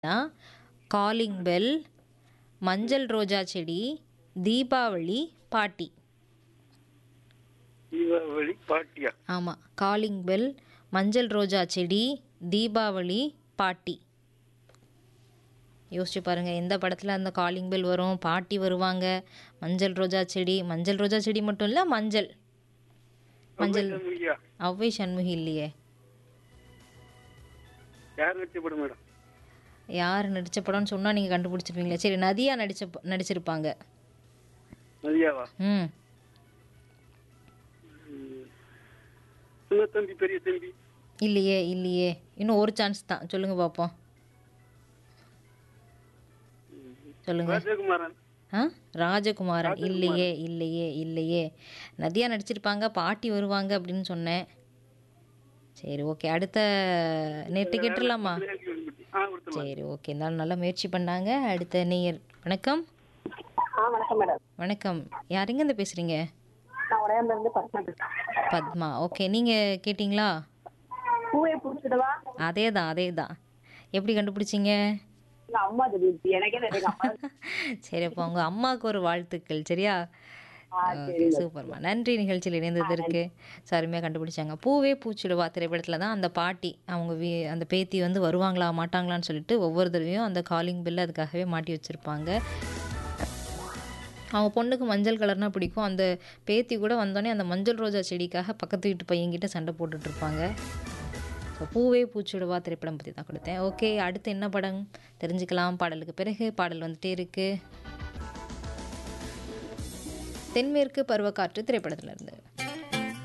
calling bell மஞ்சள் ரோஜா செடி தீபாவளி பாட்டி தீபாவளி பாட்டியா ஆமாம் காலிங் பெல் மஞ்சள் ரோஜா செடி தீபாவளி பாட்டி யோசிச்சு பாருங்கள் எந்த படத்தில் அந்த காலிங் பெல் வரும் பாட்டி வருவாங்க மஞ்சள் ரோஜா செடி மஞ்சள் ரோஜா செடி மட்டும் இல்லை மஞ்சள் மஞ்சள் ஐயா ஔவை சண்முகி இல்லையே யார் நடிச்ச படம் மேடம் யார் நடித்த படம்னு சொன்னால் நீங்கள் கண்டுபிடிச்சிருப்பீங்களா சரி நதியா நடிச்ச நடிச்சிருப்பாங்க நதியாவா ம் சின்ன தம்பி பெரிய தம்பி இல்லையே இல்லையே இன்னும் ஒரு சான்ஸ் தான் சொல்லுங்கள் பார்ப்போம் சொல்லுங்கள் ராஜகுமாரன் ஆ ராஜகுமாரன் இல்லையே இல்லையே இல்லையே நதியா நடிச்சிருப்பாங்க பாட்டி வருவாங்க அப்படின்னு சொன்னேன் சரி ஓகே அடுத்த நேற்று கேட்டுடலாமா ஆ கொடுத்துருலாம் சரி ஓகே இருந்தாலும் நல்லா முயற்சி பண்ணாங்க அடுத்த நேயர் வணக்கம் ஆ வணக்கம் மேடம் வணக்கம் யார் எங்கேருந்து பேசுகிறீங்க நான் உடையாம்பல இருந்து பத்மா பேசுறேன் பத்மா ஓகே நீங்கள் கேட்டிங்களா பூவை பிடிச்சிடவா அதே தான் அதே தான் எப்படி கண்டுபிடிச்சிங்க எங்க அம்மா தெரியுது எனக்கே தெரியும் எங்க அம்மா சரி அப்போ உங்கள் அம்மாவுக்கு ஒரு வாழ்த்துக்கள் சரியா ஓகே சூப்பர்மா நன்றி நிகழ்ச்சியில் இணைந்ததற்கு ஸோ அருமையாக கண்டுபிடிச்சாங்க பூவே பூச்சிடுவா திரைப்படத்தில் தான் அந்த பாட்டி அவங்க வீ அந்த பேத்தி வந்து வருவாங்களா மாட்டாங்களான்னு சொல்லிட்டு ஒவ்வொரு தடவையும் அந்த காலிங் பில் அதுக்காகவே மாட்டி வச்சுருப்பாங்க அவங்க பொண்ணுக்கு மஞ்சள் கலர்னா பிடிக்கும் அந்த பேத்தி கூட வந்தோடனே அந்த மஞ்சள் ரோஜா செடிக்காக பக்கத்து வீட்டு பையன்கிட்ட சண்டை போட்டுட்டு இருப்பாங்க ஸோ பூவே பூச்சிடுவா திரைப்படம் பற்றி தான் கொடுத்தேன் ஓகே அடுத்து என்ன படம் தெரிஞ்சுக்கலாம் பாடலுக்கு பிறகு பாடல் வந்துட்டே இருக்கு தென்மேற்கு பருவக்காற்று திரைப்படத்துல இருந்து